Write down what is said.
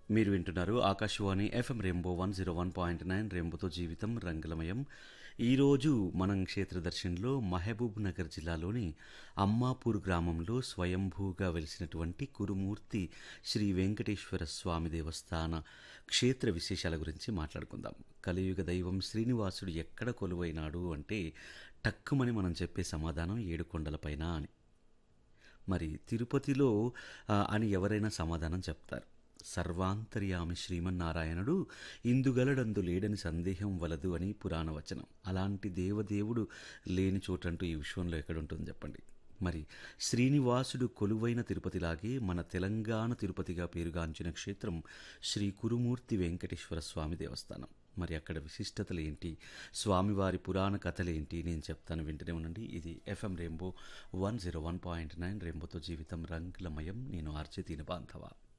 మీరు వింటున్నారు Akashvani FM rainbow one zero one point nine రెయిన్బోతో జీవితం రంగులమయం ఈరోజు మనం క్షేత్రదర్శన్లో మహబూబ్ నగర్ జిల్లాలోని అమ్మాపూర్ గ్రామంలో స్వయంభూగా వెలిసినటువంటి కురుమూర్తి శ్రీ వెంకటేశ్వర స్వామి దేవస్థాన క్షేత్ర విశేషాల గురించి మాట్లాడుకుందాం కలియుగ దైవం శ్రీనివాసుడు ఎక్కడ కొలువైనాడు అంటే టక్కుమని మనం చెప్పే సమాధానం ఏడుకొండలపైన అని మరి తిరుపతిలో ఆ, అని ఎవరైనా సమాధానం చెప్తారు సర్వాంతర్యామి శ్రీమన్నారాయణుడు ఇందుగలడందు లేడని సందేహం వలదు అని పురాణ వచనం అలాంటి దేవదేవుడు లేని చోటంటూ ఈ విశ్వంలో ఎక్కడుంటుంది చెప్పండి మరి శ్రీనివాసుడు కొలువైన తిరుపతిలాగే మన తెలంగాణ తిరుపతిగా పేరుగాంచిన క్షేత్రం శ్రీ కురుమూర్తి వెంకటేశ్వర స్వామి దేవస్థానం మరి అక్కడ విశిష్టతలు ఏంటి స్వామివారి పురాణ కథలేంటి నేను చెప్తాను వింటూనే ఉండండి ఇది FM rainbow one zero one point nine రెయిన్బోతో జీవితం రంగులమయం నేను ఆర్జే దీని బాంధవ